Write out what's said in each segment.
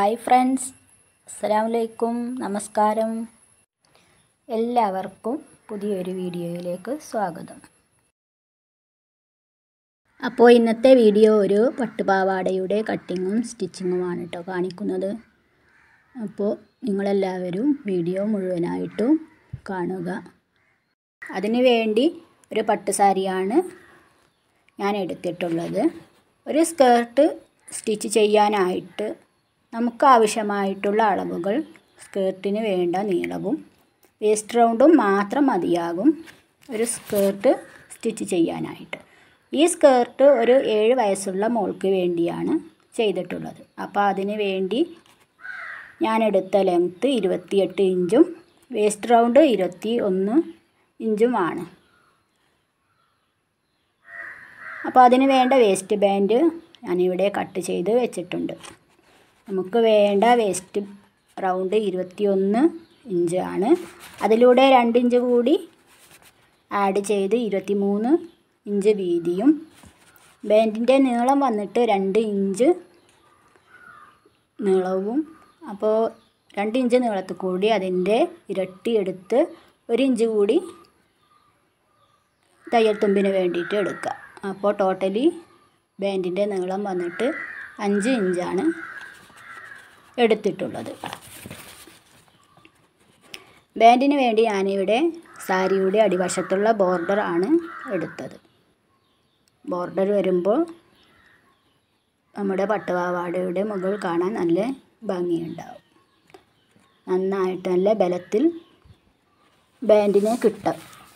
hi friends അസ്സലാമലൈക്കും നമസ്കാരം എല്ലാവർക്കും പുതിയൊരു വീഡിയോയിലേക്ക് സ്വാഗതം അപ്പോൾ ഇന്നത്തെ വീഡിയോ ഒരു പട്ടുപാവാടയുടെ കട്ടിങ്ങും സ്റ്റിച്ചിങ്ങുമാണ് കേട്ടോ കാണിക്കുന്നത് അപ്പോൾ നിങ്ങളെല്ലാവരും വീഡിയോ മുഴുവനായിട്ടും കാണുക അതിനു വേണ്ടി ഒരു പട്ടുസാരിയാണ് ഞാൻ എടുത്തിട്ടുള്ളത് ഒരു സ്കേർട്ട് സ്റ്റിച്ച് ചെയ്യാനായിട്ട് നമുക്ക് ആവശ്യമായിട്ടുള്ള അളവുകൾ സ്കേർട്ടിന് വേണ്ട നീളവും വേസ്റ്റ് റൗണ്ടും മാത്രം മതിയാകും ഒരു സ്കേർട്ട് സ്റ്റിച്ച് ചെയ്യാനായിട്ട് ഈ സ്കേർട്ട് ഒരു ഏഴ് വയസ്സുള്ള മോൾക്ക് വേണ്ടിയാണ് ചെയ്തിട്ടുള്ളത് അപ്പോൾ അതിന് വേണ്ടി ഞാൻ എടുത്ത ലെങ്ത്ത് ഇരുപത്തിയെട്ട് ഇഞ്ചും വേസ്റ്റ് റൗണ്ട് ഇരുപത്തി ഒന്ന് ഇഞ്ചുമാണ് അപ്പോൾ അതിന് വേണ്ട വേസ്റ്റ് ബാൻഡ് ഞാനിവിടെ കട്ട് ചെയ്ത് വെച്ചിട്ടുണ്ട് നമുക്ക് വേണ്ട വേസ്റ്റ് റൗണ്ട് ഇരുപത്തിയൊന്ന് ഇഞ്ച് ആണ് അതിലൂടെ രണ്ട് ഇഞ്ച് കൂടി ആഡ് ചെയ്ത് ഇരുപത്തി മൂന്ന് ഇഞ്ച് വീതിയും ബാൻഡിൻ്റെ നീളം വന്നിട്ട് രണ്ട് ഇഞ്ച് നീളവും അപ്പോൾ രണ്ട് ഇഞ്ച് നീളത്തിൽ കൂടി അതിൻ്റെ ഇരട്ടി എടുത്ത് ഒരു ഇഞ്ച് കൂടി തയ്യൽ തുമ്പിന് വേണ്ടിയിട്ട് എടുക്കുക അപ്പോൾ ടോട്ടലി ബാൻഡിൻ്റെ നീളം വന്നിട്ട് അഞ്ച് ഇഞ്ചാണ് എടുത്തിട്ടുള്ളത് ബാൻഡിന് വേണ്ടി ഞാനിവിടെ സാരിയുടെ അടിവശത്തുള്ള ബോർഡർ ആണ് എടുത്തത് ബോർഡർ വരുമ്പോൾ നമ്മുടെ പട്ടുപാവാടയുടെ മുകൾ കാണാൻ നല്ല ഭംഗിയുണ്ടാവും നന്നായിട്ട് നല്ല ബലത്തിൽ ബാൻഡിനെ കിട്ടും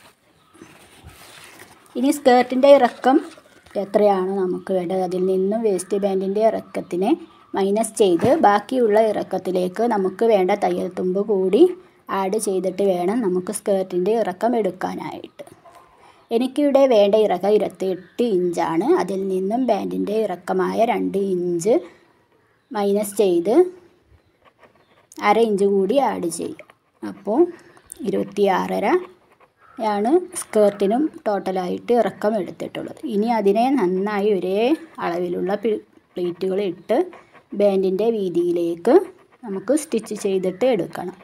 ഇനി സ്കേർട്ടിൻ്റെ ഇറക്കം എത്രയാണ് നമുക്ക് വേണ്ടത് അതിൽ നിന്നും വേസ്റ്റ് ബാൻഡിൻ്റെ ഇറക്കത്തിനെ മൈനസ് ചെയ്ത് ബാക്കിയുള്ള ഇറക്കത്തിലേക്ക് നമുക്ക് വേണ്ട തയ്യൽ തുമ്പ് കൂടി ആഡ് ചെയ്തിട്ട് വേണം നമുക്ക് സ്കേർട്ടിൻ്റെ ഇറക്കം എടുക്കാനായിട്ട് എനിക്കിവിടെ വേണ്ട ഇറക്കം ഇരുപത്തിയെട്ട് ഇഞ്ചാണ് അതിൽ നിന്നും ബാൻഡിൻ്റെ ഇറക്കമായ രണ്ട് ഇഞ്ച് മൈനസ് ചെയ്ത് അര ഇഞ്ച് കൂടി ആഡ് ചെയ്യും അപ്പോൾ ഇരുപത്തിയാറര ആണ് സ്കേർട്ടിനും ടോട്ടലായിട്ട് ഇറക്കം എടുത്തിട്ടുള്ളത് ഇനി അതിനെ നന്നായി ഒരേ അളവിലുള്ള പ്ലീറ്റുകൾ ഇട്ട് ബാൻഡിൻ്റെ വീതിയിലേക്ക് നമുക്ക് സ്റ്റിച്ച് ചെയ്തിട്ട് എടുക്കണം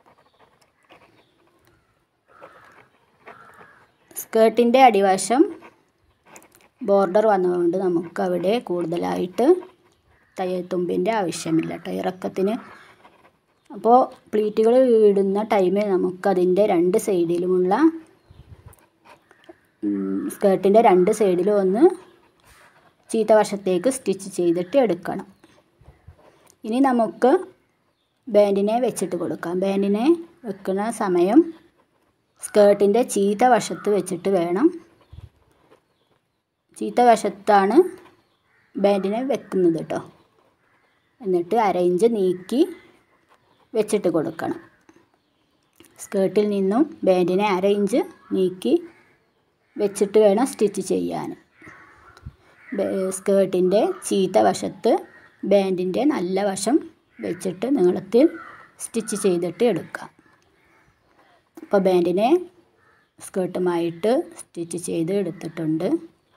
സ്കേർട്ടിൻ്റെ അടിവശം ബോർഡർ വന്നതുകൊണ്ട് നമുക്ക് അവിടെ കൂടുതലായിട്ട് തയ്യൽ തുമ്പിൻ്റെ ആവശ്യമില്ല കേട്ടോ ഇറക്കത്തിന് അപ്പോൾ പ്ലീറ്റുകൾ ഇടുന്ന ടൈമിൽ നമുക്കതിൻ്റെ രണ്ട് സൈഡിലുമുള്ള സ്കേർട്ടിൻ്റെ രണ്ട് സൈഡിലും ഒന്ന് ചീത്ത വശത്തേക്ക് സ്റ്റിച്ച് ചെയ്തിട്ട് എടുക്കണം ഇനി നമുക്ക് ബാൻഡിനെ വെച്ചിട്ട് കൊടുക്കാം ബാൻഡിനെ വെക്കുന്ന സമയം സ്കേർട്ടിൻ്റെ ചീത്ത വശത്ത് വെച്ചിട്ട് വേണം ചീത്ത വശത്താണ് ബാൻഡിനെ വെക്കുന്നത് കേട്ടോ എന്നിട്ട് അര ഇഞ്ച് നീക്കി വെച്ചിട്ട് കൊടുക്കണം സ്കേർട്ടിൽ നിന്നും ബാൻഡിനെ അര ഇഞ്ച് നീക്കി വെച്ചിട്ട് വേണം സ്റ്റിച്ച് ചെയ്യാൻ സ്കേർട്ടിൻ്റെ ചീത്ത വശത്ത് ബാൻഡിൻ്റെ നല്ല വശം വെച്ചിട്ട് നീളത്തിൽ സ്റ്റിച്ച് ചെയ്തിട്ട് എടുക്കാം അപ്പോൾ ബാൻഡിനെ സ്കേർട്ടുമായിട്ട് സ്റ്റിച്ച് ചെയ്ത് എടുത്തിട്ടുണ്ട്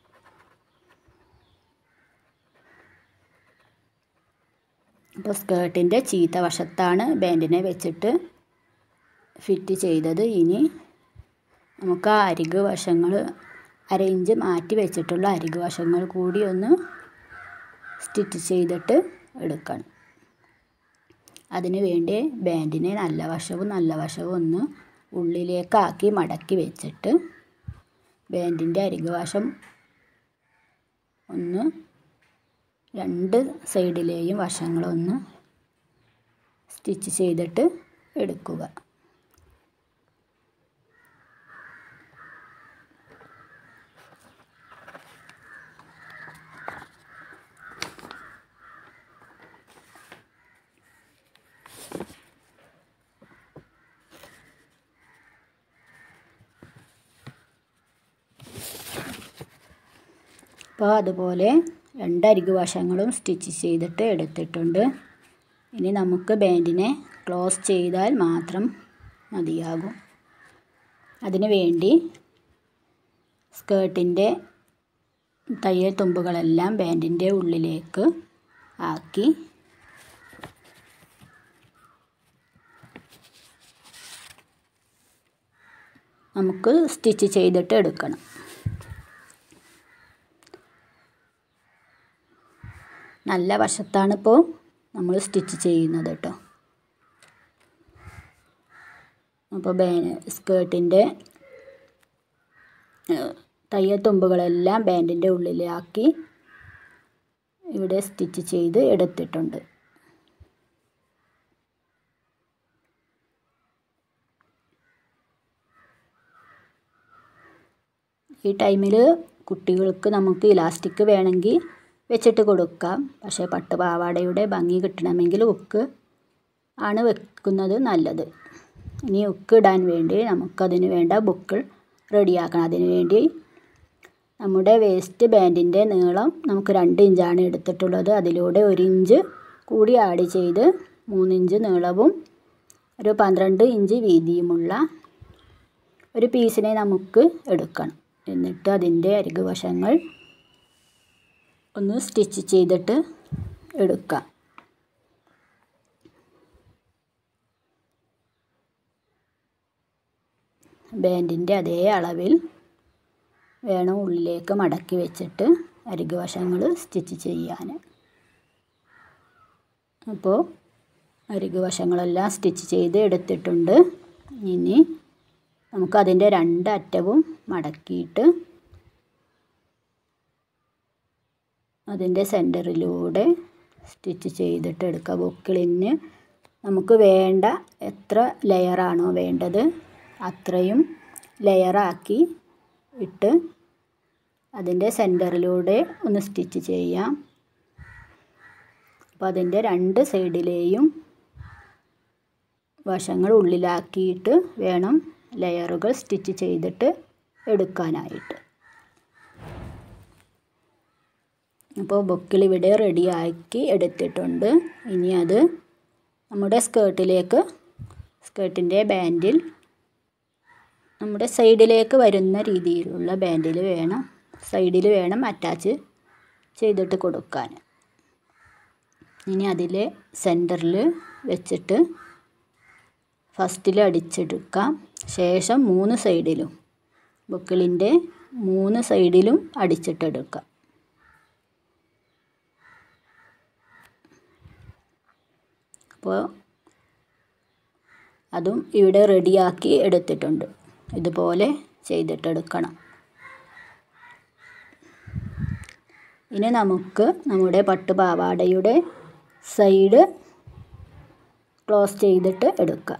അപ്പോൾ സ്കേർട്ടിൻ്റെ ചീത്ത വശത്താണ് ബാൻഡിനെ വെച്ചിട്ട് ഫിറ്റ് ചെയ്തത് ഇനി നമുക്ക് ആ അരിക് വശങ്ങൾ അര ഇഞ്ച് മാറ്റി വെച്ചിട്ടുള്ള അരിക് വശങ്ങൾ കൂടി ഒന്ന് സ്റ്റിച്ച് ചെയ്തിട്ട് എടുക്കണം അതിന് വേണ്ടി ബാൻഡിനെ നല്ല വശവും നല്ല വശവും ഒന്ന് ഉള്ളിലേക്കാക്കി മടക്കി വെച്ചിട്ട് ബാൻഡിൻ്റെ അരിക് വശം ഒന്ന് രണ്ട് സൈഡിലെയും വശങ്ങളൊന്ന് സ്റ്റിച്ച് ചെയ്തിട്ട് എടുക്കുക അപ്പോൾ അതുപോലെ രണ്ടരികു വശങ്ങളും സ്റ്റിച്ച് ചെയ്തിട്ട് എടുത്തിട്ടുണ്ട് ഇനി നമുക്ക് ബാൻഡിനെ ക്ലോസ് ചെയ്താൽ മാത്രം മതിയാകും അതിന് വേണ്ടി സ്കേർട്ടിൻ്റെ തയ്യൽ തുമ്പുകളെല്ലാം ബാൻഡിൻ്റെ ഉള്ളിലേക്ക് ആക്കി നമുക്ക് സ്റ്റിച്ച് ചെയ്തിട്ട് എടുക്കണം നല്ല വശത്താണ് ഇപ്പോൾ നമ്മൾ സ്റ്റിച്ച് ചെയ്യുന്നത് കേട്ടോ അപ്പോൾ ബേ സ്കേർട്ടിൻ്റെ തയ്യൽ തുമ്പുകളെല്ലാം ബാൻഡിൻ്റെ ഉള്ളിലാക്കി ഇവിടെ സ്റ്റിച്ച് ചെയ്ത് എടുത്തിട്ടുണ്ട് ഈ ടൈമിൽ കുട്ടികൾക്ക് നമുക്ക് ഇലാസ്റ്റിക് വേണമെങ്കിൽ വെച്ചിട്ട് കൊടുക്കാം പക്ഷേ പട്ട് പാവാടയുടെ ഭംഗി കിട്ടണമെങ്കിൽ ഉക്ക് ആണ് വെക്കുന്നത് നല്ലത് ഇനി ഉക്ക് ഇടാൻ വേണ്ടി നമുക്കതിന് വേണ്ട ബുക്കിൾ റെഡിയാക്കണം അതിന് വേണ്ടി നമ്മുടെ വേസ്റ്റ് ബാൻഡിൻ്റെ നീളം നമുക്ക് രണ്ട് ഇഞ്ചാണ് എടുത്തിട്ടുള്ളത് അതിലൂടെ ഒരു ഇഞ്ച് കൂടി ആഡ് ചെയ്ത് മൂന്നിഞ്ച് നീളവും ഒരു പന്ത്രണ്ട് ഇഞ്ച് വീതിയുമുള്ള ഒരു പീസിനെ നമുക്ക് എടുക്കണം എന്നിട്ട് അതിൻ്റെ അരികു വശങ്ങൾ ഒന്ന് സ്റ്റിച്ച് ചെയ്തിട്ട് എടുക്കാം ബാൻഡിൻ്റെ അതേ അളവിൽ വേണം ഉള്ളിലേക്ക് മടക്കി വെച്ചിട്ട് അരികു വശങ്ങൾ സ്റ്റിച്ച് ചെയ്യാൻ അപ്പോൾ അരികു വശങ്ങളെല്ലാം സ്റ്റിച്ച് ചെയ്ത് എടുത്തിട്ടുണ്ട് ഇനി നമുക്കതിൻ്റെ രണ്ട് അറ്റവും മടക്കിയിട്ട് അതിൻ്റെ സെൻറ്ററിലൂടെ സ്റ്റിച്ച് ചെയ്തിട്ട് എടുക്കുക ബുക്കിളിന് നമുക്ക് വേണ്ട എത്ര ലെയറാണോ വേണ്ടത് അത്രയും ലെയറാക്കി ഇട്ട് അതിൻ്റെ സെൻറ്ററിലൂടെ ഒന്ന് സ്റ്റിച്ച് ചെയ്യാം അപ്പോൾ അതിൻ്റെ രണ്ട് സൈഡിലെയും വശങ്ങൾ ഉള്ളിലാക്കിയിട്ട് വേണം ലെയറുകൾ സ്റ്റിച്ച് ചെയ്തിട്ട് എടുക്കാനായിട്ട് അപ്പോൾ ബുക്കിൽ ഇവിടെ റെഡിയാക്കി എടുത്തിട്ടുണ്ട് ഇനി അത് നമ്മുടെ സ്കേർട്ടിലേക്ക് സ്കേർട്ടിൻ്റെ ബാൻഡിൽ നമ്മുടെ സൈഡിലേക്ക് വരുന്ന രീതിയിലുള്ള ബാൻഡിൽ വേണം സൈഡിൽ വേണം അറ്റാച്ച് ചെയ്തിട്ട് കൊടുക്കാൻ ഇനി അതിൽ സെൻറ്ററിൽ വെച്ചിട്ട് ഫസ്റ്റിൽ അടിച്ചെടുക്കാം ശേഷം മൂന്ന് സൈഡിലും ബുക്കിളിൻ്റെ മൂന്ന് സൈഡിലും അടിച്ചിട്ടെടുക്കാം അപ്പോൾ അതും ഇവിടെ റെഡിയാക്കി എടുത്തിട്ടുണ്ട് ഇതുപോലെ ചെയ്തിട്ടെടുക്കണം ഇനി നമുക്ക് നമ്മുടെ പട്ടുപാവാടയുടെ സൈഡ് ക്ലോസ് ചെയ്തിട്ട് എടുക്കാം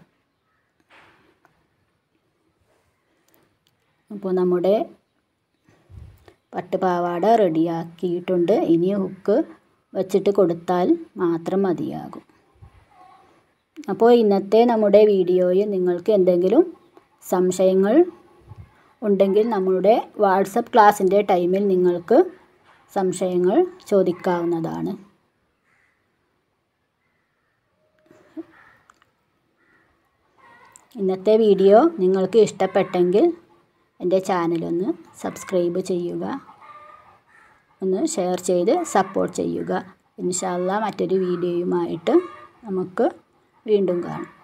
അപ്പോൾ നമ്മുടെ പട്ടുപാവാട റെഡിയാക്കിയിട്ടുണ്ട് ഇനി ഹുക്ക് വച്ചിട്ട് കൊടുത്താൽ മാത്രം മതിയാകും അപ്പോൾ ഇന്നത്തെ നമ്മുടെ വീഡിയോയിൽ നിങ്ങൾക്ക് എന്തെങ്കിലും സംശയങ്ങൾ ഉണ്ടെങ്കിൽ നമ്മളുടെ വാട്സപ്പ് ക്ലാസ്സിൻ്റെ ടൈമിൽ നിങ്ങൾക്ക് സംശയങ്ങൾ ചോദിക്കാവുന്നതാണ് ഇന്നത്തെ വീഡിയോ നിങ്ങൾക്ക് ഇഷ്ടപ്പെട്ടെങ്കിൽ എൻ്റെ ചാനലൊന്ന് സബ്സ്ക്രൈബ് ചെയ്യുക ഒന്ന് ഷെയർ ചെയ്ത് സപ്പോർട്ട് ചെയ്യുക ഇൻഷാല്ല മറ്റൊരു വീഡിയോയുമായിട്ട് നമുക്ക് വീണ്ടും കാണാം